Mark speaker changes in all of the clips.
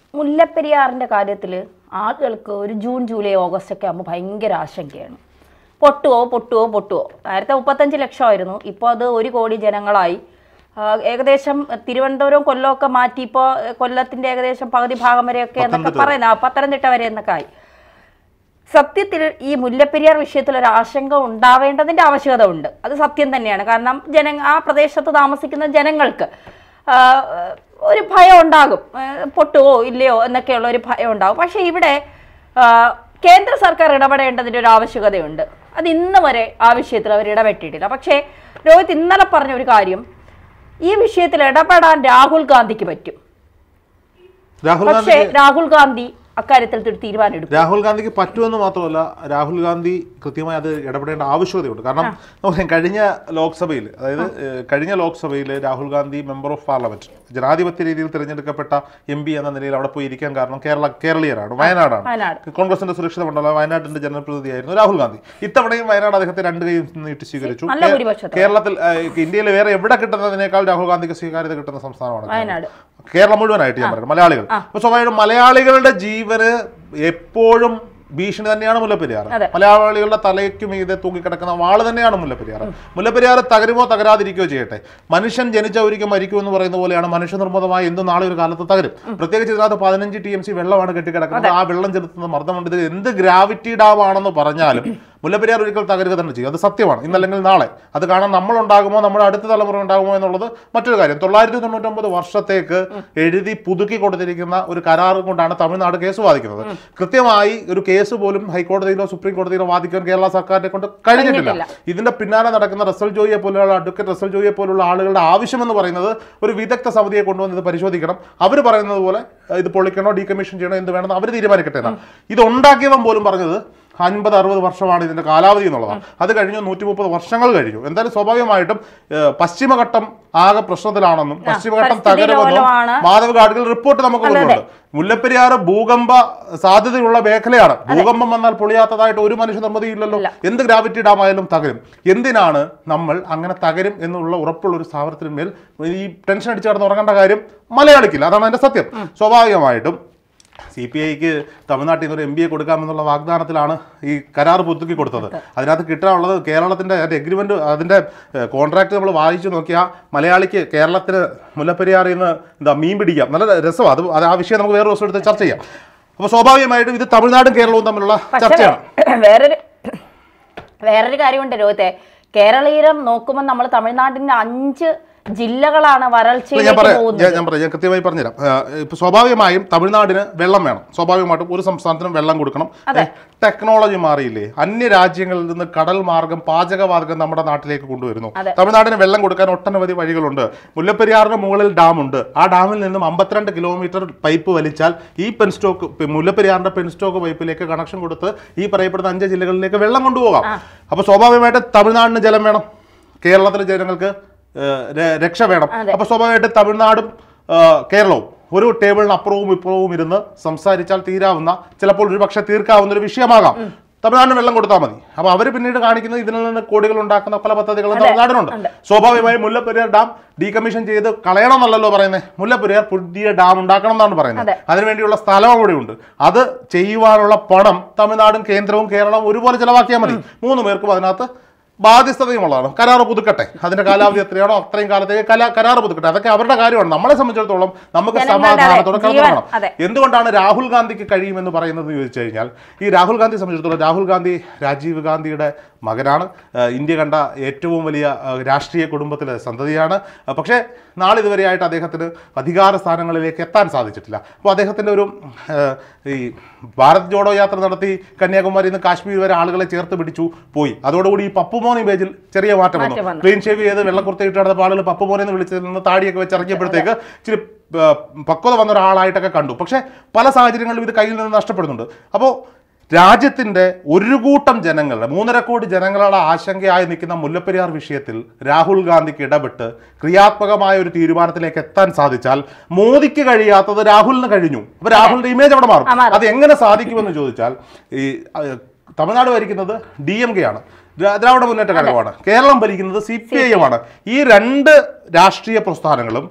Speaker 1: മുല്ലപ്പെരിയാറിൻ്റെ കാര്യത്തിൽ ആളുകൾക്ക് ഒരു ജൂൺ ജൂലൈ ഓഗസ്റ്റ് ഒക്കെ ആകുമ്പോൾ ഭയങ്കര ആശങ്കയാണ് പൊട്ടുവോ പൊട്ടുവോ പൊട്ടുവോ നേരത്തെ മുപ്പത്തഞ്ച് ലക്ഷമായിരുന്നു ഇപ്പോൾ അത് ഒരു കോടി ജനങ്ങളായി ആ, ഏകദേശം തിരുവനന്തപുരം കൊല്ലമൊക്കെ മാറ്റി ഇപ്പോൾ കൊല്ലത്തിൻ്റെ ഏകദേശം പകുതി ഭാഗം വരെയൊക്കെ എന്നൊക്കെ പറയുന്ന ആ, പത്തനംതിട്ട വരെ എന്നൊക്കെ ആയി സത്യത്തിൽ ഈ മുല്ലപ്പെരിയാർ വിഷയത്തിൽ ഒരു ആശങ്ക ഉണ്ടാവേണ്ടതിന്റെ ആവശ്യകത ഉണ്ട് അത് സത്യം തന്നെയാണ് കാരണം ജന ആ പ്രദേശത്ത് താമസിക്കുന്ന ജനങ്ങൾക്ക് ആ, ഒരു ഭയം ഉണ്ടാകും ആ, പൊട്ടുവോ ഇല്ലയോ എന്നൊക്കെയുള്ള ഒരു ഭയം ഉണ്ടാകും പക്ഷേ ഇവിടെ ആ, കേന്ദ്ര സർക്കാർ ഇടപെടേണ്ടതിന്റെ ഒരു ആവശ്യകതയുണ്ട് അത് ഇന്ന് വരെ ആ വിഷയത്തിൽ അവർ ഇടപെട്ടിട്ടില്ല പക്ഷേ രോഹിത് ഇന്നലെ പറഞ്ഞ ഒരു കാര്യം ഈ വിഷയത്തിൽ ഇടപെടാൻ രാഹുൽ ഗാന്ധിക്ക് പറ്റും
Speaker 2: രാഹുൽ
Speaker 1: പക്ഷേ
Speaker 2: ഗാന്ധി
Speaker 1: രാഹുൽ ഗാന്ധി അക്കാര്യത്തിൽ ഒരു തീരുമാനം എടുക്കും
Speaker 2: രാഹുൽ ഗാന്ധിക്ക് പറ്റുമെന്ന് മാത്രമല്ല രാഹുൽ ഗാന്ധി കൃത്യമായി അത് ഇടപെടേണ്ട ആവശ്യകതയുണ്ട് കാരണം നമുക്കറിയാം കഴിഞ്ഞ ലോക്സഭയിൽ അതായത് ഏഹ്, കഴിഞ്ഞ ലോക്സഭയിൽ Rahul Gandhi member of parliament ജനാധിപത്യ രീതിയിൽ തിരഞ്ഞെടുക്കപ്പെട്ട എം പി എന്ന നിലയിൽ അവിടെ പോയി ഇരിക്കാൻ കാരണം കേരള കേരളീയരാണ് വയനാടാണ്
Speaker 1: വയനാട്
Speaker 2: കോൺഗ്രസിന്റെ സുരക്ഷിത മണ്ഡലം വയനാട്ടിന്റെ ജനപ്രതിനിധിയായിരുന്നു രാഹുൽ ഗാന്ധി ഇത്തവണയും വയനാട് അദ്ദേഹത്തെ രണ്ട് കൈ നീട്ടി സ്വീകരിച്ചു
Speaker 1: നല്ല
Speaker 2: കേ-
Speaker 1: ഭൂരിപക്ഷത്തോടെ.
Speaker 2: കേരളത്തിൽ ഏഹ്, ഇന്ത്യയിൽ വേറെ എവിടെ കിട്ടുന്നതിനേക്കാൾ രാഹുൽ ഗാന്ധിക്ക് സ്വീകാര്യത കിട്ടുന്ന സംസ്ഥാനമാണ് കേരളം.
Speaker 1: വയനാട്
Speaker 2: കേരളം മുഴുവനായിട്ട് ഞാൻ പറയുന്നത് മലയാളികൾ അപ്പൊ സ്വാഭാവികം മലയാളികളുടെ ജീവന് എപ്പോഴും ഭീഷണി തന്നെയാണ് മുല്ലപ്പെരിയാർ
Speaker 1: അതെ.
Speaker 2: മലയാളികളുടെ തലയ്ക്ക് മീതെ തൂങ്ങിക്കിടക്കുന്ന വാള് തന്നെയാണ് മുല്ലപ്പെരിയാർ മുല്ലപ്പെരിയാർ തകരുമോ തകരാതിരിക്കുകയോ ചെയ്യട്ടെ മനുഷ്യൻ ജനിച്ച ഒരിക്കൽ മരിക്കും എന്ന് പറയുന്ന പോലെയാണ് മനുഷ്യനിർമ്മിതമായ എന്ത് നാളെ ഒരു കാലത്ത് തകരും പ്രത്യേകിച്ച് ഇതിനകത്ത് പതിനഞ്ച് ടി എം സി വെള്ളമാണ് കെട്ടിക്കിടക്കുന്നത് ആ വെള്ളം ചെലുത്തുന്ന മർദ്ദമുണ്ട് ഇത് എന്ത് ഗ്രാവിറ്റി ഡാം ആണെന്ന് പറഞ്ഞാലും മുല്ലപ്പെരിയാർ ഒരിക്കൽ തകരുക തന്നെ ചെയ്യും അത് സത്യമാണ് ഇന്നല്ലെങ്കിൽ നാളെ അത് കാണാൻ നമ്മൾ ഉണ്ടാകുമോ നമ്മുടെ അടുത്ത തലമുറ ഉണ്ടാകുമോ എന്നുള്ളത് മറ്റൊരു കാര്യം തൊള്ളായിരത്തി തൊണ്ണൂറ്റൊമ്പത് വർഷത്തേക്ക് എഴുതി പുതുക്കി കൊടുത്തിരിക്കുന്ന ഒരു കരാർ കൊണ്ടാണ് തമിഴ്നാട് കേസ് വാദിക്കുന്നത് കൃത്യമായി ഒരു കേസ് പോലും ഹൈക്കോടതിയിലോ സുപ്രീം കോടതിയിലോ വാദിക്കാൻ കേരള സർക്കാരിനെ കൊണ്ട് കഴിഞ്ഞിട്ടില്ല ഇതിന്റെ പിന്നാലെ നടക്കുന്ന റസൽ ജോയിയെ പോലുള്ള അഡ്വക്കേറ്റ് റസൽ ജോയിയെ പോലുള്ള ആളുകളുടെ ആവശ്യമെന്ന് പറയുന്നത് ഒരു വിദഗ്ധ സമിതിയെ കൊണ്ടുവന്ന് ഇത് പരിശോധിക്കണം അവർ പറയുന്നത് പോലെ ഇത് പൊളിക്കണോ ഡീകമ്മീഷൻ ചെയ്യണോ എന്ത് വേണമെന്ന് അവർ തീരുമാനിക്കട്ടെ എന്നാണ് ഇത് ഉണ്ടാക്കിയവൻ പോലും പറഞ്ഞത് അൻപത് അറുപത് വർഷമാണ് ഇതിന്റെ കാലാവധി എന്നുള്ളതാണ് അത് കഴിഞ്ഞു നൂറ്റി മുപ്പത് വർഷങ്ങൾ കഴിഞ്ഞു എന്തായാലും സ്വാഭാവികമായിട്ടും ഏഹ്, പശ്ചിമഘട്ടം ആകെ പ്രശ്നത്തിലാണെന്നും പശ്ചിമഘട്ടം
Speaker 1: പരിസ്ഥിതി
Speaker 2: തകരുമെന്നും
Speaker 1: ലോലമാണ്.
Speaker 2: മാധവ് ഗാഡ്ഗിൽ റിപ്പോർട്ട് നമുക്ക് കൊണ്ടുണ്ട് മുല്ലപ്പെരിയാർ ഭൂകമ്പ സാധ്യതയുള്ള മേഖലയാണ് ഭൂകമ്പം വന്നാൽ പൊളിയാത്തതായിട്ട് ഒരു മനുഷ്യ നിർമ്മിതിയില്ലല്ലോ എന്ത് ഗ്രാവിറ്റി ഡാം ആയാലും തകരും എന്തിനാണ് നമ്മൾ അങ്ങനെ തകരും എന്നുള്ള ഉറപ്പുള്ള ഒരു സ്ഥാപനത്തിന്മേൽ ഈ ടെൻഷൻ അടിച്ച് കിടന്ന് ഉറങ്ങേണ്ട കാര്യം മലയാളിക്കില്ല അതാണ് അതിന്റെ സത്യം സ്വാഭാവികമായിട്ടും സി പി ഐക്ക് തമിഴ്നാട്ടിൽ നിന്ന് ഒരു എം ബി എ കൊടുക്കാമെന്നുള്ള വാഗ്ദാനത്തിലാണ് ഈ കരാർ പുതുക്കി കൊടുത്തത് അതിനകത്ത് കിട്ടാനുള്ളത് കേരളത്തിന്റെ എഗ്രിമെന്റ് അതിന്റെ കോൺട്രാക്ട് നമ്മൾ വായിച്ചു നോക്കിയാൽ മലയാളിക്ക് കേരളത്തിന് മുല്ലപ്പെരിയാറിൽ നിന്ന് എന്താ മീൻ പിടിക്കാം നല്ല രസമാണ് അത് അത് ആ വിഷയം നമുക്ക് വേറെ ദിവസം എടുത്ത് ചർച്ച ചെയ്യാം അപ്പോൾ സ്വാഭാവികമായിട്ടും ഇത് തമിഴ്നാടും കേരളവും തമ്മിലുള്ള
Speaker 1: പക്ഷേ
Speaker 2: ചർച്ചയാണ്
Speaker 1: വേ- വേറൊരു വേറൊരു കാര്യമുണ്ട് രോഹിത്തെ കേരളീയം നോക്കുമ്പോൾ നമ്മൾ തമിഴ്നാടിന്റെ അഞ്ച് ജില്ലകളാണ്
Speaker 2: ഇല്ല, ഞാൻ
Speaker 1: വരൾച്ചയിലേക്ക്
Speaker 2: പറയാം
Speaker 1: പോകുന്നത്
Speaker 2: ഞാൻ ഞാൻ പറയാം ഞാൻ കൃത്യമായി പറഞ്ഞുതരാം ഇപ്പൊ സ്വാഭാവികമായും തമിഴ്നാടിന് വെള്ളം വേണം സ്വാഭാവികമായിട്ടും ഒരു സംസ്ഥാനത്തിനും വെള്ളം കൊടുക്കണം
Speaker 1: അതെ.
Speaker 2: ടെക്നോളജി മാറിയില്ലേ അന്യ രാജ്യങ്ങളിൽ നിന്ന് കടൽ മാർഗം പാചകവാതകം നമ്മുടെ നാട്ടിലേക്ക് കൊണ്ടുവരുന്നു
Speaker 1: അതെ.
Speaker 2: തമിഴ്നാടിന് വെള്ളം കൊടുക്കാൻ ഒട്ടനവധി വഴികളുണ്ട് മുല്ലപ്പെരിയാറിന് മുകളിൽ ഡാമുണ്ട് ആ ഡാമിൽ നിന്നും അമ്പത്തിരണ്ട് കിലോമീറ്റർ പൈപ്പ് വലിച്ചാൽ ഈ പെൻസ്റ്റോക്ക് പി- മുല്ലപ്പെരിയാറിന്റെ പെൻസ്റ്റോക്ക് പൈപ്പിലേക്ക് കണക്ഷൻ കൊടുത്ത് ഈ പറയപ്പെടുന്ന അഞ്ച് ജില്ലകളിലേക്ക് വെള്ളം കൊണ്ടുപോകാം അപ്പോൾ സ്വാഭാവികമായിട്ട് തമിഴ്നാടിന് ജലം വേണം കേരളത്തിലെ ജനങ്ങൾക്ക് ഏഹ്, ര- രക്ഷ വേണം അപ്പോൾ സ്വാഭാവികമായിട്ട് തമിഴ്നാടും ഏഹ്, കേരളവും ഒരു ടേബിളിന് അപ്പുറവും ഇപ്പുറവും ഇരുന്ന് സംസാരിച്ചാൽ തീരാവുന്ന ചിലപ്പോൾ ഒരു പക്ഷേ തീർക്കാവുന്ന ഒരു വിഷയമാകാം തമിഴ്നാടിന് വെള്ളം കൊടുത്താൽ മതി അപ്പോൾ അവർ പിന്നീട് കാണിക്കുന്നത് ഇതിൽ നിന്ന് കോടികൾ ഉണ്ടാക്കുന്ന പല പദ്ധതികളും തമിഴ്നാടിനുണ്ട് സ്വാഭാവികമായും മുല്ലപ്പെരിയാർ ഡാം ഡീകമ്മീഷൻ ചെയ്ത് കളയണം എന്നല്ലല്ലോ പറയുന്നത് മുല്ലപ്പെരിയാർ പുതിയ ഡാം ഉണ്ടാക്കണം എന്നാണ് പറയുന്നത് അതിനുവേണ്ടിയുള്ള സ്ഥലം അവിടെയുണ്ട് അത് ചെയ്യുവാനുള്ള പണം തമിഴ്നാടും കേന്ദ്രവും കേരളവും ഒരുപോലെ ചെലവാക്കിയാൽ മതി മൂന്ന് പേർക്കും അതിനകത്ത് ബാധ്യസ്ഥതയുമുള്ളതാണ് കരാർ പുതുക്കട്ടെ അതിന്റെ കാലാവധി എത്രയാണോ അത്രയും കാലത്തേക്ക് കലാ കരാർ പുതുക്കട്ടെ അതൊക്കെ അവരുടെ കാര്യമാണ് നമ്മളെ സംബന്ധിച്ചിടത്തോളം നമുക്ക്
Speaker 1: ജനങ്ങളുടെ
Speaker 2: സമാധാനത്തോടെ
Speaker 1: ജീവൻ,
Speaker 2: കടന്നു
Speaker 1: അതെ.
Speaker 2: എന്തുകൊണ്ടാണ് രാഹുൽ ഗാന്ധിക്ക് കഴിയുമെന്ന് പറയുന്നത് എന്ന് ചോദിച്ചു കഴിഞ്ഞാൽ ഈ രാഹുൽ ഗാന്ധിയെ സംബന്ധിച്ചിടത്തോളം രാഹുൽ ഗാന്ധി രാജീവ് ഗാന്ധിയുടെ മകനാണ് ഏഹ് ഇന്ത്യ കണ്ട ഏറ്റവും വലിയ ഏഹ് രാഷ്ട്രീയ കുടുംബത്തിലെ സന്തതിയാണ് ഏഹ് പക്ഷേ നാളിതുവരെയായിട്ട് അദ്ദേഹത്തിന് അധികാര സ്ഥാനങ്ങളിലേക്ക് എത്താൻ സാധിച്ചിട്ടില്ല അപ്പോൾ അദ്ദേഹത്തിൻ്റെ ഒരു ഏഹ് ഈ ഭാരത് ജോഡോ യാത്ര നടത്തി കന്യാകുമാരിയിൽ നിന്ന് കാശ്മീർ വരെ ആളുകളെ ചേർത്ത് പിടിച്ചു പോയി അതോടുകൂടി ഈ പപ്പുമോൻ ഇമേജിൽ ചെറിയ മാറ്റം
Speaker 1: മാറ്റം
Speaker 2: വന്നു
Speaker 1: വന്നു.
Speaker 2: ക്ലീൻ ഷേവ് ചെയ്ത് വെള്ളക്കുർത്തിയിട്ട് നടന്ന ആളുകൾ പപ്പുമോനെ എന്ന് വിളിച്ചതിൽ നിന്ന് താടിയൊക്കെ വെച്ച് ഇറങ്ങിയപ്പോഴത്തേക്ക് ഇച്ചിരി ആ, പക്വത വന്ന ഒരാളായിട്ടൊക്കെ കണ്ടു പക്ഷേ പല സാഹചര്യങ്ങളിലും ഇത് കയ്യിൽ നിന്ന് നഷ്ടപ്പെടുന്നുണ്ട് അപ്പോൾ രാജ്യത്തിന്റെ ഒരു കൂട്ടം ജനങ്ങളുടെ മൂന്നര കോടി ജനങ്ങളുടെ ആശങ്കയായി നിൽക്കുന്ന മുല്ലപ്പെരിയാർ വിഷയത്തിൽ രാഹുൽ ഗാന്ധിക്ക് ഇടപെട്ട് ക്രിയാത്മകമായ ഒരു തീരുമാനത്തിലേക്ക് എത്താൻ സാധിച്ചാൽ മോദിക്ക് കഴിയാത്തത് രാഹുലിന് കഴിഞ്ഞു അപ്പൊ രാഹുലിന്റെ ഇമേജ് അവിടെ മാറും
Speaker 1: ആ, മാറും.
Speaker 2: അത് എങ്ങനെ സാധിക്കുമെന്ന് ചോദിച്ചാൽ ഈ അഹ്, തമിഴ്നാട് ഭരിക്കുന്നത് ഡി എം കെ ആണ് ദ്രാ- ദ്രാവിഡ മുന്നേറ്റ കഴകമാണ് കേരളം ഭരിക്കുന്നത് സി പി ഐ എം ആണ് ഈ രണ്ട് രാഷ്ട്രീയ പ്രസ്ഥാനങ്ങളും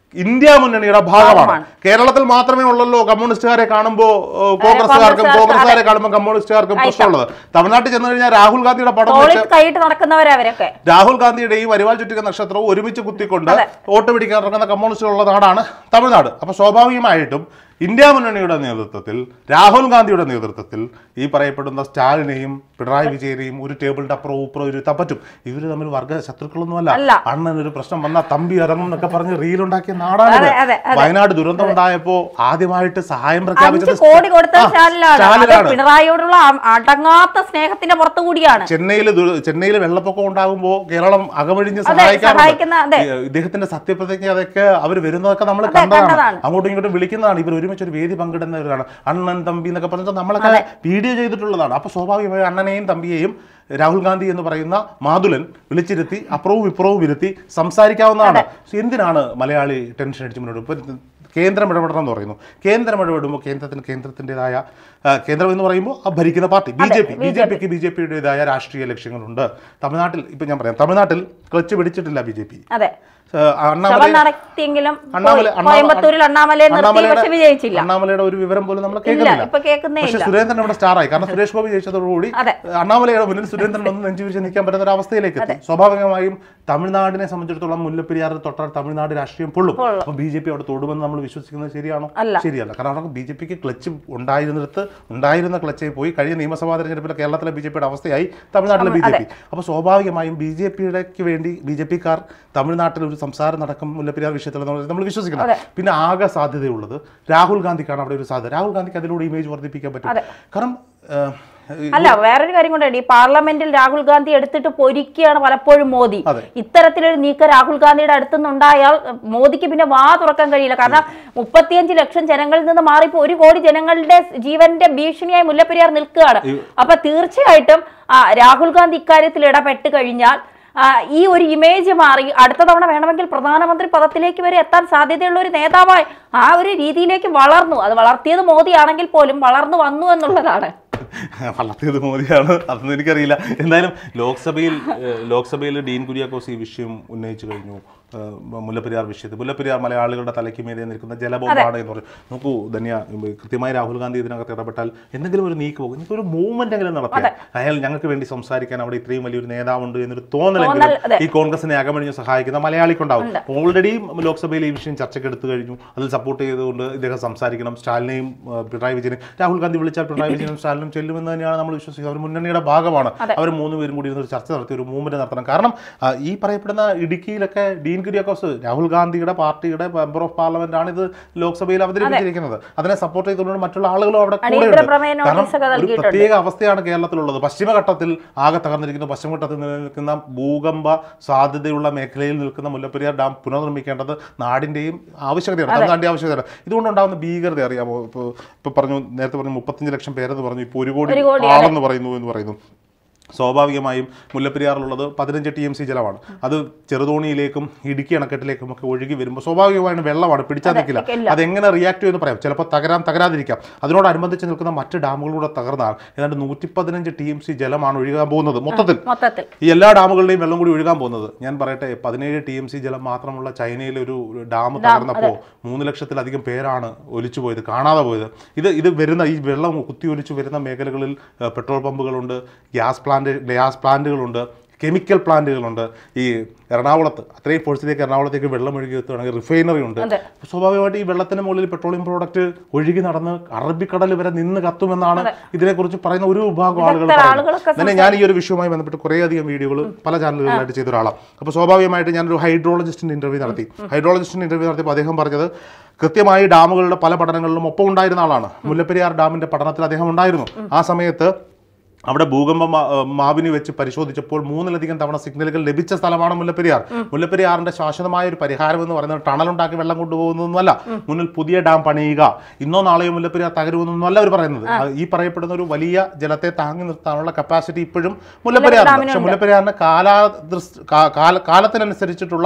Speaker 2: ഇന്ത്യ മുന്നണിയുടെ ഭാഗമാണ്
Speaker 1: ഭാഗമാണ്.
Speaker 2: കേരളത്തിൽ മാത്രമേ ഉള്ളല്ലോ കമ്മ്യൂണിസ്റ്റുകാരെ കാണുമ്പോൾ കോൺഗ്രസ്സുകാർക്കും
Speaker 1: കോൺഗ്രസ്സുകാർക്ക്
Speaker 2: കോൺഗ്രസ്സുകാരെ കാണുമ്പോൾ കമ്മ്യൂണിസ്റ്റുകാർക്കും പ്രശ്നമുള്ളത് തമിഴ്നാട്ടിൽ ചെന്ന് കഴിഞ്ഞാൽ രാഹുൽ ഗാന്ധിയുടെ പടം വെച്ച്
Speaker 1: തോളിൽ കൈയിട്ട് നടക്കുന്നവരാ അവരൊക്കെ
Speaker 2: രാഹുൽ ഗാന്ധിയുടെയും അരിവാൾ ചുറ്റിക നക്ഷത്രവും ഒരുമിച്ച് കുത്തിക്കൊണ്ട് വോട്ട് പിടിക്കാൻ ഇറങ്ങുന്ന കമ്മ്യൂണിസ്റ്റുകളുള്ള നാടാണ് തമിഴ്നാട് അപ്പൊ സ്വാഭാവികമായിട്ടും ഇന്ത്യ മുന്നണിയുടെ നേതൃത്വത്തിൽ രാഹുൽ ഗാന്ധിയുടെ നേതൃത്വത്തിൽ ഈ പറയപ്പെടുന്ന സ്റ്റാലിനെയും പിണറായി വിജയനെയും ഒരു ടേബിളിന്റെ അപ്പുറവും ഇപ്പുറവും ഇരുത്താൻ പറ്റും ഇവര് തമ്മിൽ വർഗ ശത്രുക്കളൊന്നുമല്ല
Speaker 1: അല്ല.
Speaker 2: അണ്ണൻ ഒരു പ്രശ്നം വന്നാൽ തമ്പി ഇറങ്ങും എന്നൊക്കെ പറഞ്ഞ് റീലുണ്ടാക്കിയ നാടാണ്
Speaker 1: അതെ, അതെ, അതെ.
Speaker 2: വയനാട് ദുരന്തം ഉണ്ടായപ്പോ ആദ്യമായിട്ട് സഹായം
Speaker 1: അഞ്ച്
Speaker 2: പ്രഖ്യാപിച്ചത്
Speaker 1: കോടി കൊടുത്ത
Speaker 2: ആ,
Speaker 1: സ്റ്റാലിനാണ് അത്
Speaker 2: സ്റ്റാലിനാണ്
Speaker 1: പിണറായിയോടുള്ള അ- അടങ്ങാത്ത സ്നേഹത്തിന്റെ പുറത്തു കൂടിയാണ്
Speaker 2: ചെന്നൈയിൽ ചെന്നൈയിൽ വെള്ളപ്പൊക്കം ഉണ്ടാകുമ്പോൾ കേരളം അകമഴിഞ്ഞ്
Speaker 1: അതെ,
Speaker 2: സഹായിക്കാറുണ്ട്
Speaker 1: സഹായിക്കുന്ന, അതെ.
Speaker 2: ഈ, ഇദ്ദേഹത്തിന്റെ സത്യപ്രതിജ്ഞ അതൊക്കെ അവർ വരുന്നതൊക്കെ നമ്മൾ
Speaker 1: അതെ,
Speaker 2: കണ്ടതാണ്
Speaker 1: കണ്ടതാണ്.
Speaker 2: അങ്ങോട്ടും ഇങ്ങോട്ടും വിളിക്കുന്നതാണ് ഇവർ ഒരുമിച്ച് ഒരു വേദി പങ്കിടുന്നവരാണ് അണ്ണൻ തമ്പി എന്നൊക്കെ പറഞ്ഞിട്ട് നമ്മളൊക്കെ വീഡിയോ ചെയ്തിട്ടുള്ളതാണ് അപ്പൊ സ്വാഭാവികമായി അണ്ണനെയും തമ്പിയെയും രാഹുൽ ഗാന്ധി എന്ന് പറയുന്ന മാതുലൻ വിളിച്ചിരുത്തി അപ്പുറവും ഇപ്പുറവും ഇരുത്തി സംസാരിക്കാവുന്നതാണ് എന്തിനാണ് മലയാളി ടെൻഷൻ അടിച്ച് മുന്നോട്ട് ഇപ്പൊ കേന്ദ്രം ഇടപെടണം എന്ന് പറയുന്നു കേന്ദ്രം ഇടപെടുമ്പോൾ കേന്ദ്രത്തിന് കേന്ദ്രത്തിൻ്റെതായ കേന്ദ്രം എന്ന് പറയുമ്പോൾ ആ ഭരിക്കുന്ന party B J P B J പിക്ക് ബി ജെ പിയുടേതായ രാഷ്ട്രീയ ലക്ഷ്യങ്ങളുണ്ട് തമിഴ്നാട്ടിൽ ഇപ്പൊ ഞാൻ പറയാം തമിഴ്നാട്ടിൽ ക്ലച്ച് പിടിച്ചിട്ടില്ല ബി ജെ പി
Speaker 1: അതെ ശവം
Speaker 2: അണ്ണാമല
Speaker 1: നടത്തിയെങ്കിലും
Speaker 2: അണ്ണാമല
Speaker 1: പോയി. കോയമ്പത്തൂരിൽ അണ്ണാമലയെ നിർത്തി പക്ഷെ വിജയിച്ചില്ല
Speaker 2: അണ്ണാമലയുടെ ഒരു വിവരം പോലും നമ്മൾ
Speaker 1: ഇല്ല
Speaker 2: കേൾക്കുന്നില്ല
Speaker 1: ഇപ്പൊ കേൾക്കുന്നേ
Speaker 2: പക്ഷെ
Speaker 1: ഇല്ല
Speaker 2: സുരേന്ദ്രൻ ഇവിടെ സ്റ്റാർ ആയി കാരണം സുരേഷ് ഗോപി ജയിച്ചതോടുകൂടി
Speaker 1: അതെ.
Speaker 2: അണ്ണാമലയുടെ മുന്നിൽ സുരേന്ദ്രൻ ഒന്ന് നെഞ്ചു വിരിച്ച് നിൽക്കാൻ പറ്റുന്ന ഒരു അവസ്ഥയിലേക്ക് എത്തി സ്വാഭാവികമായും തമിഴ്നാടിനെ സംബന്ധിച്ചിടത്തോളം മുല്ലപ്പെരിയാറിൽ തൊട്ടാൽ തമിഴ്നാട് രാഷ്ട്രീയം പൊള്ളും അപ്പൊ ബി ജെ പി അവിടെ തൊടുമെന്ന് നമ്മൾ വിശ്വസിക്കുന്നത് ശരിയാണോ
Speaker 1: അല്ല.
Speaker 2: ശരിയല്ല കാരണം അവർക്ക് ബി ജെ പിക്ക് ക്ലച്ച് ഉണ്ടായിരുന്നിടത്ത് ഉണ്ടായിരുന്ന ക്ലച്ചേ പോയി കഴിഞ്ഞ നിയമസഭാ തെരഞ്ഞെടുപ്പിൽ കേരളത്തിലെ ബി ജെ പിയുടെ അവസ്ഥയായി തമിഴ്നാട്ടിലെ ബി ജെ പി അപ്പോൾ സ്വാഭാവികമായും ബി ജെ പിയുടെക്ക് വേണ്ടി ബി ജെ പിക്കാർ തമിഴ്നാട്ടിൽ ഒരു സംസാരം നടക്കും മുല്ലപ്പെരിയാർ വിഷയത്തിൽ എന്ന് നമ്മൾ വിശ്വസിക്കണം പിന്നെ ആകെ സാധ്യതയുള്ളത് രാഹുൽ ഗാന്ധിക്കാണ് അവിടെ ഒരു സാധ്യത രാഹുൽ ഗാന്ധിക്ക് അതിലൂടെ ഇമേജ് വർദ്ധിപ്പിക്കാൻ പറ്റും കാരണം ഏഹ്,
Speaker 1: അല്ല വേറൊരു കാര്യം കൊണ്ടാണ് ഈ പാർലമെന്റിൽ രാഹുൽ ഗാന്ധി എടുത്തിട്ട് പൊരിക്കുകയാണ് പലപ്പോഴും മോദി
Speaker 2: അതെ.
Speaker 1: ഇത്തരത്തിലൊരു നീക്കം രാഹുൽ ഗാന്ധിയുടെ അടുത്തുനിന്നുണ്ടായാൽ മോദിക്ക് പിന്നെ വാ തുറക്കാൻ കഴിയില്ല കാരണം മുപ്പത്തിയഞ്ച് ലക്ഷം ജനങ്ങളിൽ നിന്ന് മാറിപ്പോ ഒരു കോടി ജനങ്ങളുടെ ജീവന്റെ ഭീഷണിയായി മുല്ലപ്പെരിയാർ നിൽക്കുകയാണ് അപ്പൊ തീർച്ചയായിട്ടും ആ, രാഹുൽ ഗാന്ധി ഇക്കാര്യത്തിൽ ഇടപെട്ട് കഴിഞ്ഞാൽ ആ, ഈ ഒരു ഇമേജ് മാറി അടുത്ത തവണ വേണമെങ്കിൽ പ്രധാനമന്ത്രി പദത്തിലേക്ക് വരെ എത്താൻ സാധ്യതയുള്ള ഒരു നേതാവായി ആ ഒരു രീതിയിലേക്ക് വളർന്നു അത് വളർത്തിയത് മോദിയാണെങ്കിൽ പോലും വളർന്നു വന്നു എന്നുള്ളതാണ്
Speaker 2: വളർത്തിയത് മോദിയാണ് അതൊന്നും എനിക്കറിയില്ല എന്തായാലും ലോക്സഭയിൽ ഏഹ്, ലോക്സഭയിൽ ഡീൻ കുര്യാക്കോസ് ഈ വിഷയം ഉന്നയിച്ചു കഴിഞ്ഞു ഏഹ്, മുല്ലപ്പെരിയാർ വിഷയത്തിൽ മുല്ലപ്പെരിയാർ മലയാളികളുടെ തലയ്ക്ക് മീതെ നിൽക്കുന്ന ജലബോംബാണ് എന്ന് പറഞ്ഞു നോക്കൂ ധന്യ കൃത്യമായി രാഹുൽ ഗാന്ധി ഇതിനകത്ത് ഇടപെട്ടാൽ എന്തെങ്കിലും ഒരു നീക്ക് പോകും ഇപ്പൊ ഒരു മൂവ്മെന്റ് എങ്കിലും നടത്തിയാൽ അയാൾ ഞങ്ങൾക്ക് വേണ്ടി സംസാരിക്കാൻ അവിടെ ഇത്രയും വലിയൊരു നേതാവുണ്ട് എന്നൊരു തോന്നലെങ്കിലും
Speaker 1: തോന്നൽ, അതെ.
Speaker 2: ഈ കോൺഗ്രസിനെ അകമഴിഞ്ഞ് സഹായിക്കുന്ന മലയാളിക്കുണ്ടാവും ഓൾറെഡി ലോക്സഭയിൽ ഈ വിഷയം ചർച്ചയ്ക്ക് എടുത്തു കഴിഞ്ഞു അതിൽ സപ്പോർട്ട് ചെയ്തുകൊണ്ട് ഇദ്ദേഹം സംസാരിക്കണം സ്റ്റാലിനെയും ആ, പിണറായി വിജയനെയും രാഹുൽ ഗാന്ധി വിളിച്ചാൽ പിണറായി വിജയനും സ്റ്റാലിനും ചെല്ലുമെന്ന് തന്നെയാണ് നമ്മൾ വിശ്വസിക്കുന്നത് അവർ മുന്നണിയുടെ ഭാഗമാണ് അവർ മൂന്ന് പേരും കൂടി ഇരുന്ന് ഒരു ചർച്ച നടത്തി ഒരു മൂവ്മെന്റ് നടത്തണം കാരണം ആ, ഈ പറയപ്പെടുന്ന ഇടുക്കിയിലൊക്കെ ഡീൻ കുര്യാക്കോസ് രാഹുൽ ഗാന്ധിയുടെ പാർട്ടിയുടെ മെമ്പർ ഓഫ് പാർലമെന്റ് ആണ് ഇത് ലോക്സഭയിൽ അവതരിപ്പിച്ചിരിക്കുന്നത് അതിനെ സപ്പോർട്ട് ചെയ്തുകൊണ്ട് മറ്റുള്ള ആളുകളും അവിടെ
Speaker 1: അടിയന്തര
Speaker 2: കൂടെയുണ്ട്
Speaker 1: പ്രമേയ
Speaker 2: കാരണം
Speaker 1: നോട്ടീസൊക്കെ
Speaker 2: ഒരു
Speaker 1: നൽകിയിട്ടുണ്ട്.
Speaker 2: പ്രത്യേക അവസ്ഥയാണ് കേരളത്തിലുള്ളത് പശ്ചിമഘട്ടത്തിൽ ആകെ തകർന്നിരിക്കുന്ന പശ്ചിമഘട്ടത്തിൽ നിലനിൽക്കുന്ന ഭൂകമ്പ സാധ്യതയുള്ള മേഖലയിൽ നിൽക്കുന്ന മുല്ലപ്പെരിയാർ ഡാം പുനർനിർമ്മിക്കേണ്ടത് നാടിന്റെയും ആവശ്യകതയാണ് തമിഴ്നാടിന്റെ ആവശ്യകതയാണ് ഇതുകൊണ്ടുണ്ടാകുന്ന ഭീകരത അറിയാമോ ഇപ്പോൾ ഇപ്പോൾ പറഞ്ഞു നേരത്തെ പറഞ്ഞു മുപ്പത്തഞ്ച് ലക്ഷം പേരെന്ന് പറഞ്ഞു ഇപ്പോൾ ഒരു കോടി
Speaker 1: ഒരു കോടി,
Speaker 2: ആളെന്ന് പറയുന്നു എന്ന് പറയുന്നു സ്വാഭാവികമായും മുല്ലപ്പെരിയാറിലുള്ളത് പതിനഞ്ച് ടി എം സി ജലമാണ് അത് ചെറുതോണിയിലേക്കും ഇടുക്കി അണക്കെട്ടിലേക്കും ഒക്കെ ഒഴുകി വരുമ്പോൾ സ്വാഭാവികമായും വെള്ളമാണ് പിടിച്ചാൽ നിൽക്കില്ല
Speaker 1: നിൽക്കില്ല.
Speaker 2: അതെങ്ങനെ റിയാക്ട് ചെയ്യുമെന്ന് പറയാം ചിലപ്പോൾ തകരാൻ തകരാതിരിക്കാം അതിനോടനുബന്ധിച്ച് നിൽക്കുന്ന മറ്റ് ഡാമുകളൂടെ തകർന്നാൽ ഏതാണ്ട് നൂറ്റി പതിനഞ്ച് ടി എം സി ജലമാണ് ഒഴുകാൻ പോകുന്നത് മൊത്തത്തിൽ
Speaker 1: മൊത്തത്തിൽ
Speaker 2: ഈ എല്ലാ ഡാമുകളുടെയും വെള്ളം കൂടി ഒഴുകാൻ പോകുന്നത് ഞാൻ പറയട്ടെ പതിനേഴ് ടി എം സി ജലം മാത്രമുള്ള ചൈനയിലെ ഒരു ഡാം തകർന്നപ്പോൾ മൂന്ന് ലക്ഷത്തിലധികം പേരാണ് ഒലിച്ചു പോയത് കാണാതെ പോയത് ഇത് ഇത് വരുന്ന ഈ വെള്ളം കുത്തി ഒലിച്ചു വരുന്ന മേഖലകളിൽ ഏഹ്, പെട്രോൾ പമ്പുകളുണ്ട് ഗ്യാസ് പ്ലാന്റ് ഗ്യാസ് പ്ലാന്റുകളുണ്ട് കെമിക്കൽ പ്ലാന്റുകളുണ്ട് ഈ എറണാകുളത്ത് അത്രയും ഫോഴ്സിലേക്ക് എറണാകുളത്തേക്ക് വെള്ളം ഒഴുകി എത്തുകയാണെങ്കിൽ റിഫൈനറി ഉണ്ട്
Speaker 1: അതെ.
Speaker 2: സ്വാഭാവികമായിട്ട് ഈ വെള്ളത്തിന് മുകളിൽ പെട്രോളിയം പ്രോഡക്റ്റ് ഒഴുകി നടന്ന് അറബിക്കടൽ വരെ നിന്ന് കത്തുമെന്നാണ് ഇതിനെക്കുറിച്ച് പറയുന്ന ഒരു വിഭാഗം ആളുകൾ
Speaker 1: വിദഗ്ധർ
Speaker 2: പറയുന്നത്
Speaker 1: ആളുകളൊക്കെ
Speaker 2: തന്നെ ഞാൻ ഈ ഒരു വിഷയവുമായി ബന്ധപ്പെട്ട് കുറേയധികം വീഡിയോകൾ പല ചാനലുകളിലായിട്ട് ചെയ്ത ഒരാളാണ് അപ്പോൾ സ്വാഭാവികമായിട്ട് ഞാനൊരു ഹൈഡ്രോളജിസ്റ്റിന്റെ ഇന്റർവ്യൂ നടത്തി ഹൈഡ്രോളജിസ്റ്റിന്റെ ഇന്റർവ്യൂ നടത്തിയപ്പോൾ അദ്ദേഹം പറഞ്ഞത് കൃത്യമായി ഡാമുകളുടെ പല പഠനങ്ങളിലും ഒപ്പം ഉണ്ടായിരുന്ന ആളാണ് മുല്ലപ്പെരിയാർ ഡാമിന്റെ പഠനത്തിൽ അദ്ദേഹം ഉണ്ടായിരുന്നു ആ സമയത്ത് അവിടെ ഭൂകമ്പ മാ- ഏഹ് മാവിനി വെച്ച് പരിശോധിച്ചപ്പോൾ മൂന്നിലധികം തവണ സിഗ്നലുകൾ ലഭിച്ച സ്ഥലമാണ് മുല്ലപ്പെരിയാർ മുല്ലപ്പെരിയാറിന്റെ ശാശ്വതമായ ഒരു പരിഹാരം എന്ന് പറയുന്നത് ടണലുണ്ടാക്കി വെള്ളം കൊണ്ടുപോകുന്നതൊന്നുമല്ല മുന്നിൽ പുതിയ ഡാം പണിയുക ഇന്നോ നാളെയോ മുല്ലപ്പെരിയാർ തകരുമെന്നൊന്നല്ല അവർ പറയുന്നത് അത് ഈ പറയപ്പെടുന്ന ഒരു വലിയ ജലത്തെ താങ്ങി നിർത്താനുള്ള കപ്പാസിറ്റി ഇപ്പോഴും മുല്ലപ്പെരിയാറുണ്ട് പക്ഷെ മുല്ലപ്പെരിയാറിന് കാലാ കാല കാലത്തിനനുസരിച്ചിട്ടുള്ള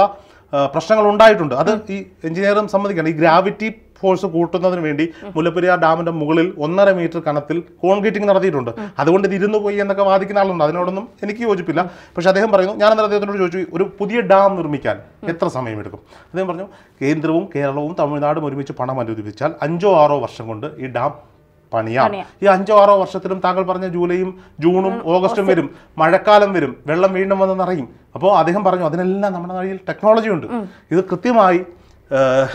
Speaker 2: ആ, പ്രശ്നങ്ങൾ ഉണ്ടായിട്ടുണ്ട് അത് ഈ എഞ്ചിനീയറും സമ്മതിക്കണം ഈ ഗ്രാവിറ്റി ഫോഴ്സ് കൂട്ടുന്നതിന് വേണ്ടി മുല്ലപ്പെരിയാർ ഡാമിന്റെ മുകളിൽ ഒന്നര മീറ്റർ കനത്തിൽ കോൺക്രീറ്റിംഗ് നടത്തിയിട്ടുണ്ട് അതുകൊണ്ട് ഇത് ഇരുന്ന് പോയി എന്നൊക്കെ വാദിക്കുന്ന ആളുണ്ട് അതിനോടൊന്നും എനിക്ക് യോജിപ്പില്ല പക്ഷെ അദ്ദേഹം പറയുന്നു ഞാൻ അന്നേരം അദ്ദേഹത്തിനോട് ചോദിച്ചു ഒരു പുതിയ ഡാം നിർമ്മിക്കാൻ എത്ര സമയമെടുക്കും അദ്ദേഹം പറഞ്ഞു കേന്ദ്രവും കേരളവും തമിഴ്നാടും ഒരുമിച്ച് പണം അനുവദിച്ചാൽ അഞ്ചോ ആറോ വർഷം കൊണ്ട് ഈ ഡാം പണിയാം
Speaker 1: പണിയാം.
Speaker 2: ഈ അഞ്ചോ ആറോ വർഷത്തിലും താങ്കൾ പറഞ്ഞ ജൂലൈയും ജൂണും ഓഗസ്റ്റും വരും മഴക്കാലം വരും വെള്ളം വീണ്ടും വന്ന് നിറയും അപ്പോൾ അദ്ദേഹം പറഞ്ഞു അതിനെല്ലാം നമ്മുടെ നാട്ടിൽ ടെക്നോളജി ഉണ്ട് ഇത് കൃത്യമായി ഏഹ്,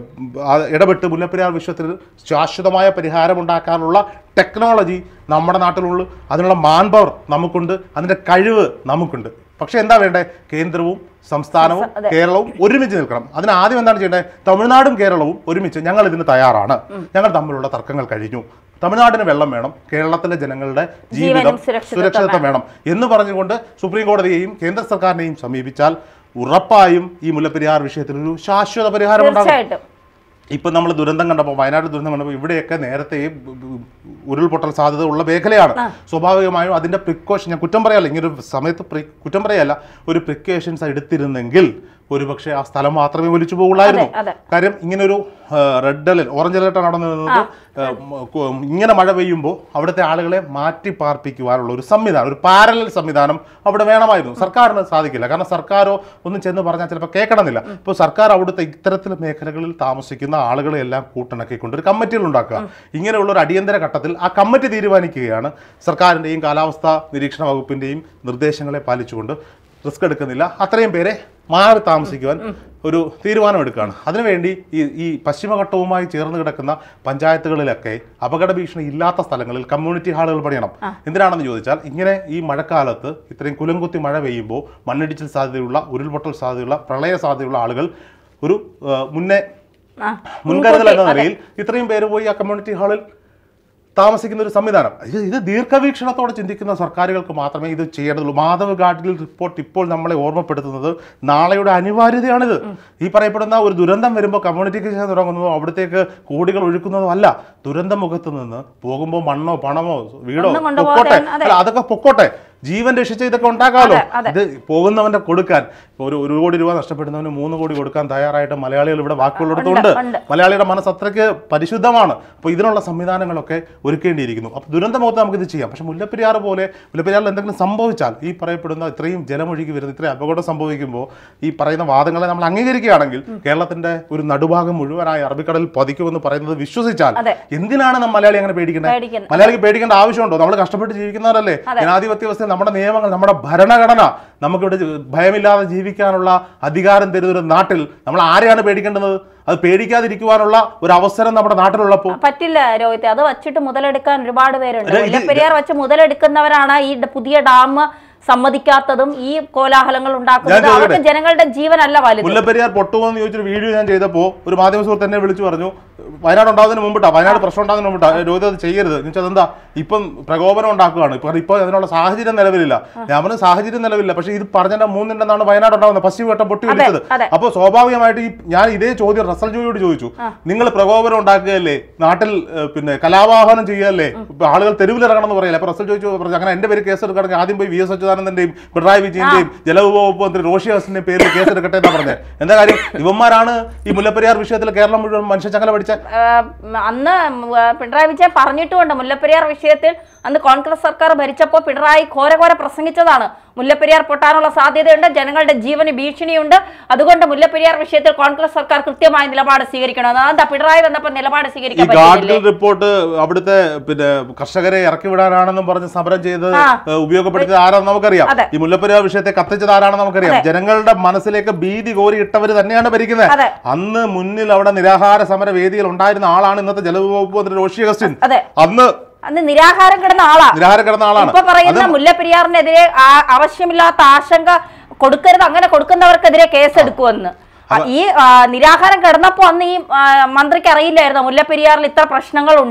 Speaker 2: ആ, ഇടപെട്ട് മുല്ലപ്പെരിയാർ വിഷയത്തിൽ ശാശ്വതമായ പരിഹാരം ഉണ്ടാക്കാനുള്ള ടെക്നോളജി നമ്മുടെ നാട്ടിലുള്ളൂ അതിനുള്ള മാൻ പവർ നമുക്കുണ്ട് അതിൻ്റെ കഴിവ് നമുക്കുണ്ട് പക്ഷെ എന്താ വേണ്ടേ കേന്ദ്രവും സംസ്ഥാനവും കേരളവും ഒരുമിച്ച് നിൽക്കണം അതിന് ആദ്യം എന്താണ് ചെയ്യേണ്ടത് തമിഴ്നാടും കേരളവും ഒരുമിച്ച് ഞങ്ങൾ ഇതിന് തയ്യാറാണ് ഞങ്ങൾ തമ്മിലുള്ള തർക്കങ്ങൾ കഴിഞ്ഞു തമിഴ്നാടിന് വെള്ളം വേണം കേരളത്തിലെ ജനങ്ങളുടെ ജീവിതം
Speaker 1: ജീവനും സുരക്ഷിതത്വം
Speaker 2: സുരക്ഷിതത്വം വേണം എന്ന് പറഞ്ഞുകൊണ്ട് സുപ്രീം കോടതിയെയും കേന്ദ്ര സർക്കാരിനെയും സമീപിച്ചാൽ ഉറപ്പായും ഈ മുല്ലപ്പെരിയാർ വിഷയത്തിൽ ഒരു ശാശ്വത പരിഹാരം ഉണ്ടാകും
Speaker 1: തീർച്ചയായിട്ടും
Speaker 2: ഇപ്പം നമ്മൾ ദുരന്തം കണ്ടപ്പോൾ വയനാട് ദുരന്തം കണ്ടപ്പോൾ ഇവിടെയൊക്കെ നേരത്തെ ഈ ബ- ബ- ഉരുൾപൊട്ടൽ സാധ്യത ഉള്ള മേഖലയാണ് സ്വാഭാവികമായും അതിൻ്റെ പ്രിക്കോഷൻ ഞാൻ കുറ്റം പറയാല്ല ഇങ്ങനെ ഒരു സമയത്ത് പ്രി കുറ്റം പറയല്ല ഒരു പ്രിക്കോഷൻസ് എടുത്തിരുന്നെങ്കിൽ ഒരുപക്ഷെ ആ സ്ഥലം മാത്രമേ ഒലിച്ചു പോകുള്ളായിരുന്നു
Speaker 1: അതെ.
Speaker 2: കാര്യം ഇങ്ങനെ ഒരു റെഡ് അലർട്ട് ഓറഞ്ച് അലർട്ടാണ് നടന്നു നിന്നത് ആ, മ- കു- ഇങ്ങനെ മഴ പെയ്യുമ്പോൾ അവിടുത്തെ ആളുകളെ മാറ്റി പാർപ്പിക്കുവാനുള്ള ഒരു സംവിധാനം ഒരു പാരലൽ സംവിധാനം അവിടെ വേണമായിരുന്നു സർക്കാരിന് സാധിക്കില്ല കാരണം സർക്കാരോ ഒന്നും ചെന്ന് പറഞ്ഞാൽ ചിലപ്പോൾ കേൾക്കണമെന്നില്ല ഇപ്പോൾ സർക്കാർ അവിടുത്തെ ഇത്തരത്തിൽ മേഖലകളിൽ താമസിക്കുന്ന ആളുകളെ എല്ലാം കൂട്ടിണക്കിക്കൊണ്ട് ഒരു കമ്മിറ്റികൾ ഉണ്ടാക്കുക ഇങ്ങനെയുള്ള ഒരു അടിയന്തര ഘട്ടത്തിൽ ആ കമ്മിറ്റി തീരുമാനിക്കുകയാണ് സർക്കാരിൻ്റെയും കാലാവസ്ഥാ നിരീക്ഷണ വകുപ്പിൻ്റെയും നിർദ്ദേശങ്ങളെ പാലിച്ചുകൊണ്ട് റിസ്ക് എടുക്കുന്നില്ല അത്രയും പേരെ മാറി താമസിക്കുവാൻ ഒരു തീരുമാനമെടുക്കുകയാണ് അതിനുവേണ്ടി ഈ ഈ പശ്ചിമഘട്ടവുമായി ചേർന്ന് കിടക്കുന്ന പഞ്ചായത്തുകളിലൊക്കെ അപകട ഭീഷണി ഇല്ലാത്ത സ്ഥലങ്ങളിൽ കമ്മ്യൂണിറ്റി ഹാളുകൾ പണിയണം എന്തിനാണെന്ന് ചോദിച്ചാൽ ഇങ്ങനെ ഈ മഴക്കാലത്ത് ഇത്രയും കുലംകുത്തി മഴ പെയ്യുമ്പോൾ മണ്ണിടിച്ചിൽ സാധ്യതയുള്ള ഉരുൾപൊട്ടൽ സാധ്യതയുള്ള പ്രളയ സാധ്യതയുള്ള ആളുകൾ ഒരു ആ, മുന്നേ
Speaker 1: ആ
Speaker 2: മുൻകരുതൽ എന്ന നിലയിൽ ഇത്രയും പേര് പോയി ആ കമ്മ്യൂണിറ്റി ഹാളിൽ താമസിക്കുന്ന ഒരു സംവിധാനം ഇത് ഇത് ദീർഘവീക്ഷണത്തോടെ ചിന്തിക്കുന്ന സർക്കാരുകൾക്ക് മാത്രമേ ഇത് ചെയ്യേണ്ടതുള്ളൂ മാധവ് ഗാഡ്ഗിൽ റിപ്പോർട്ട് ഇപ്പോൾ നമ്മളെ ഓർമ്മപ്പെടുത്തുന്നത് നാളെയുടെ അനിവാര്യതയാണിത് ഈ പറയപ്പെടുന്ന ഒരു ദുരന്തം വരുമ്പോൾ കമ്മ്യൂണിറ്റിക്കേഷൻ തുടങ്ങുന്നതോ അവിടത്തേക്ക് കോടികൾ ഒഴുക്കുന്നതോ അല്ല ദുരന്ത മുഖത്ത് നിന്ന് പോകുമ്പോൾ മണ്ണോ പണമോ വീടോ
Speaker 1: ഒന്നും കൊണ്ടുപോകാതെ
Speaker 2: പൊക്കോട്ടെ
Speaker 1: അതെ.
Speaker 2: അല്ല അതൊക്കെ പൊക്കോട്ടെ ജീവൻ രക്ഷിച്ച് ഇതൊക്കെ ഉണ്ടാക്കാമല്ലോ
Speaker 1: അതെ,
Speaker 2: ഇത് പോകുന്നവന്റെ കൊടുക്കാൻ ഇപ്പൊ ഒരു ഒരു കോടി രൂപ നഷ്ടപ്പെടുന്നവന് മൂന്ന് കോടി കൊടുക്കാൻ തയ്യാറായിട്ട് മലയാളികൾ ഇവിടെ ബാക്കിയുള്ളിടത്തുണ്ട്
Speaker 1: ഉണ്ട്.
Speaker 2: മലയാളിയുടെ മനസ്സ് അത്രയ്ക്ക് പരിശുദ്ധമാണ് അപ്പോൾ ഇതിനുള്ള സംവിധാനങ്ങളൊക്കെ ഒരുക്കേണ്ടിയിരിക്കുന്നു അപ്പോൾ ദുരന്തമുഖത്ത് നമുക്ക് ഇത് ചെയ്യാം പക്ഷേ മുല്ലപ്പെരിയാർ പോലെ മുല്ലപ്പെരിയാറിൽ എന്തെങ്കിലും സംഭവിച്ചാൽ ഈ പറയപ്പെടുന്ന ഇത്രയും ജലമൊഴുകി വരുന്ന ഇത്രയും അപകടം സംഭവിക്കുമ്പോൾ ഈ പറയുന്ന വാദങ്ങളെ നമ്മൾ അംഗീകരിക്കുകയാണെങ്കിൽ കേരളത്തിന്റെ ഒരു നടുഭാഗം മുഴുവനായി അറബിക്കടലിൽ പതിക്കുമെന്ന് പറയുന്നത് വിശ്വസിച്ചാൽ
Speaker 1: അതെ.
Speaker 2: എന്തിനാണ് നമ്മൾ മലയാളി അങ്ങനെ പേടിക്കേണ്ടത്
Speaker 1: പേടിക്കുന്നത്.
Speaker 2: മലയാളിക്ക് പേടിക്കേണ്ട ആവശ്യമുണ്ടോ നമ്മൾ കഷ്ടപ്പെട്ട് ജീവിക്കുന്നവരല്ലേ ജനാധിപത്യ വ്യവസ്ഥയിൽ നമ്മുടെ നിയമങ്ങൾ നമ്മുടെ ഭരണഘടന നമുക്കിവിടെ ജി- ഭയമില്ലാതെ ജീവിക്കാനുള്ള അധികാരം തരുന്ന ഒരു നാട്ടിൽ നമ്മൾ ആരെയാണ് പേടിക്കേണ്ടത് അത് പേടിക്കാതിരിക്കുവാനുള്ള ഒരു അവസരം നമ്മുടെ നാട്ടിലുള്ളപ്പോൾ
Speaker 1: പറ്റില്ല രോഹിത് അത് വച്ചിട്ട് മുതലെടുക്കാൻ ഒരുപാട് പേരുണ്ട്
Speaker 2: അല്ല, ഇത്
Speaker 1: മുല്ലപ്പെരിയാർ വെച്ച് മുതലെടുക്കുന്നവരാണ് ഈ ഡ- പുതിയ ഡാം സമ്മതിക്കാത്തതും ഈ കോലാഹലങ്ങൾ ഉണ്ടാക്കുന്നതും
Speaker 2: ചോദിക്കട്ടെ?
Speaker 1: അവർക്ക് ജനങ്ങളുടെ ജീവനല്ല വലുത്
Speaker 2: മുല്ലപ്പെരിയാർ പൊട്ടുമോ എന്ന് ചോദിച്ചൊരു വീഡിയോ ഞാൻ ചെയ്തപ്പോൾ ഒരു മാധ്യമ സുഹൃത്ത് എന്നെ വിളിച്ചു പറഞ്ഞു വയനാട് ഉണ്ടാകുന്നതിന് മുമ്പിട്ടാ വയനാട് പ്രശ്നം ഉണ്ടാകുന്നതിന് മുമ്പിട്ടാ രോഹിത് അത് ചെയ്യരുത് എന്ന് വെച്ചാൽ അതെന്താ ഇപ്പം പ്രകോപനം ഉണ്ടാക്കുകയാണ് ഇപ്പൊ ഇപ്പോൾ അതിനുള്ള സാഹചര്യം നിലവിലില്ല ഞാൻ പറഞ്ഞു സാഹചര്യം നിലവിലില്ല പക്ഷേ ഇത് പറഞ്ഞ മൂന്നിണ്ടെന്നാണ് വയനാട് ഉണ്ടാകുന്നത് പശ്ചിമഘട്ടം പൊട്ടി വിളിച്ചത്
Speaker 1: അതെ.
Speaker 2: അപ്പോൾ സ്വാഭാവികമായിട്ട് ഈ ഞാൻ ഇതേ ചോദ്യം റസൽ ജോയിയോട് ചോദിച്ചു നിങ്ങൾ പ്രകോപനം ഉണ്ടാക്കുകയല്ലേ നാട്ടിൽ ഏഹ്, പിന്നെ കലാവാഹനം ചെയ്യുകയല്ലേ ഇപ്പൊ ആളുകൾ തെരുവിലിറങ്ങണം എന്ന് പറയില്ല അപ്പൊ റസൽ ചോദിച്ചു പറഞ്ഞു അങ്ങനെ എന്റെ പേര് കേസ് എടുക്കുകയാണെങ്കിൽ ആദ്യം പോയി വി എസ് അച്യുതാനന്ദന്റെയും പിണറായി വിജയന്റെയും ജലവിഭവ വകുപ്പ് മന്ത്രി റോഷി ഹസന്റെ പേരിൽ കേസ് എടുക്കട്ടെ എന്നാ പറഞ്ഞത് എന്താ കാര്യം ഇവന്മാരാണ് ഈ മുല്ലപ്പെരിയാർ വിഷയത്തിൽ കേരളം മുഴുവൻ മനുഷ്യച്ചങ്ങല പഠിച്ച
Speaker 1: ഏഹ് അന്ന് ആ, പിണറായി വിജയൻ പറഞ്ഞിട്ടുമുണ്ട് മുല്ലപ്പെരിയാർ വിഷയത്തിൽ അന്ന് കോൺഗ്രസ് സർക്കാർ ഭരിച്ചപ്പോൾ പിണറായി ഘോരഘോര പ്രസംഗിച്ചതാണ് മുല്ലപ്പെരിയാർ പൊട്ടാനുള്ള സാധ്യതയുണ്ട് ജനങ്ങളുടെ ജീവന് ഭീഷണിയുണ്ട് അതുകൊണ്ട് മുല്ലപ്പെരിയാർ വിഷയത്തിൽ കോൺഗ്രസ് സർക്കാർ കൃത്യമായ നിലപാട് സ്വീകരിക്കണം അതെന്താ പിണറായി വന്നപ്പോൾ നിലപാട്
Speaker 2: ഈ
Speaker 1: സ്വീകരിക്കാൻ പറ്റില്ലേ
Speaker 2: ഗാഡ്ഗിൽ റിപ്പോർട്ട് അവിടുത്തെ പിന്നെ കർഷകരെ ഇറക്കി വിടാനാണെന്നും പറഞ്ഞ് സമരം ചെയ്ത്
Speaker 1: ആ.
Speaker 2: ഏഹ്, ഉപയോഗപ്പെടുത്തിയത് ആരാണെന്ന് നമുക്കറിയാം
Speaker 1: അതെ.
Speaker 2: ഈ മുല്ലപ്പെരിയാർ വിഷയത്തെ കത്തിച്ചത് ആരാണെന്ന് നമുക്കറിയാം ജനങ്ങളുടെ മനസ്സിലേക്ക് ഭീതി കോരി ഇട്ടവർ തന്നെയാണ് ഭരിക്കുന്നത്
Speaker 1: അതെ.
Speaker 2: അന്ന് മുന്നിൽ അവിടെ നിരാഹാര സമര വേദിയിൽ ഉണ്ടായിരുന്ന ആളാണ് ഇന്നത്തെ ജലവകുപ്പ് മന്ത്രി റോഷി അഗസ്റ്റിൻ
Speaker 1: അതെ
Speaker 2: അന്ന്
Speaker 1: അന്ന് നിരാഹാരം കിടന്ന ആളാ
Speaker 2: നിരാഹാരം കിടന്ന ആളാണ്
Speaker 1: ഇപ്പൊ പറയുന്ന മുല്ലപ്പെരിയാറിനെതിരെ ആ- ആവശ്യമില്ലാത്ത ആശങ്ക കൊടുക്കരുത് അങ്ങനെ കൊടുക്കുന്നവർക്കെതിരെ കേസെടുക്കുമെന്ന് ആ, ഈ ആ, നിരാഹാരം കിടന്നപ്പോ അന്ന് ഈ ആ, മന്ത്രിക്ക് അറിയില്ലായിരുന്നു മുല്ലപ്പെരിയാറിൽ ഇത്ര പ്രശ്നങ്ങളുണ്ട്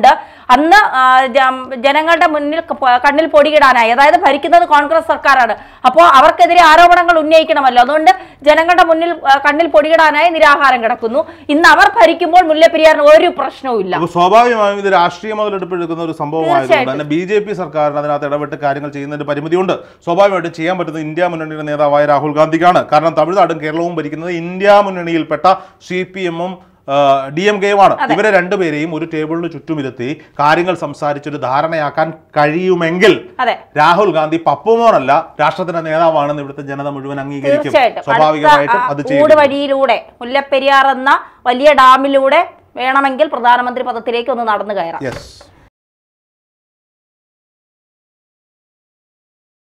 Speaker 1: അന്ന് ആ, ജ- ജനങ്ങളുടെ മുന്നിൽ ക- കണ്ണിൽ പൊടിയിടാനായി അതായത് ഭരിക്കുന്നത് കോൺഗ്രസ് സർക്കാരാണ് അപ്പോൾ അവർക്കെതിരെ ആരോപണങ്ങൾ ഉന്നയിക്കണമല്ലോ അതുകൊണ്ട് ജനങ്ങളുടെ മുന്നിൽ ആ, കണ്ണിൽ പൊടിയിടാനായി നിരാഹാരം കിടക്കുന്നു ഇന്ന് അവർ ഭരിക്കുമ്പോൾ മുല്ലപ്പെരിയാറിന് ഒരു പ്രശ്നവും ഇല്ല
Speaker 2: അപ്പൊ സ്വാഭാവികമായും ഇത് രാഷ്ട്രീയ മുതലെടുപ്പ് എടുക്കുന്ന ഒരു സംഭവമായതുകൊണ്ട്
Speaker 1: തീർച്ചയായിട്ടും.
Speaker 2: തന്നെ ബി ജെ പി സർക്കാരിന് അതിനകത്ത് ഇടപെട്ട് കാര്യങ്ങൾ ചെയ്യുന്നതിന് പരിമിതിയുണ്ട് സ്വാഭാവികമായിട്ടും ചെയ്യാൻ പറ്റുന്നത് ഇന്ത്യ മുന്നണിയുടെ നേതാവായ രാഹുൽ ഗാന്ധിക്കാണ് കാരണം തമിഴ്നാടും കേരളവും ഭരിക്കുന്നത് ഇന്ത്യ മുന്നണിയിൽപ്പെട്ട സി പി എമ്മും ഡി എം കെയുമാണ് ഇവരെ രണ്ടുപേരെയും ഒരു ടേബിളിന് ചുറ്റുമിരുത്തി കാര്യങ്ങൾ സംസാരിച്ചൊരു ധാരണയാക്കാൻ കഴിയുമെങ്കിൽ
Speaker 1: അതെ
Speaker 2: രാഹുൽ ഗാന്ധി പപ്പുമോനല്ല രാഷ്ട്രത്തിന്റെ നേതാവാണെന്ന് ഇവിടുത്തെ ജനത മുഴുവൻ അംഗീകരിക്കും
Speaker 1: തീർച്ചയായിട്ടും
Speaker 2: സ്വാഭാവികമായിട്ടും
Speaker 1: അടുത്ത,
Speaker 2: അത്
Speaker 1: ആ,
Speaker 2: ചെയ്യും
Speaker 1: ഊട് വഴിയിലൂടെ മുല്ലപ്പെരിയാർ എന്ന വലിയ ഡാമിലൂടെ വേണമെങ്കിൽ പ്രധാനമന്ത്രി പദത്തിലേക്ക് ഒന്ന് നടന്നു കയറാം
Speaker 2: യെസ്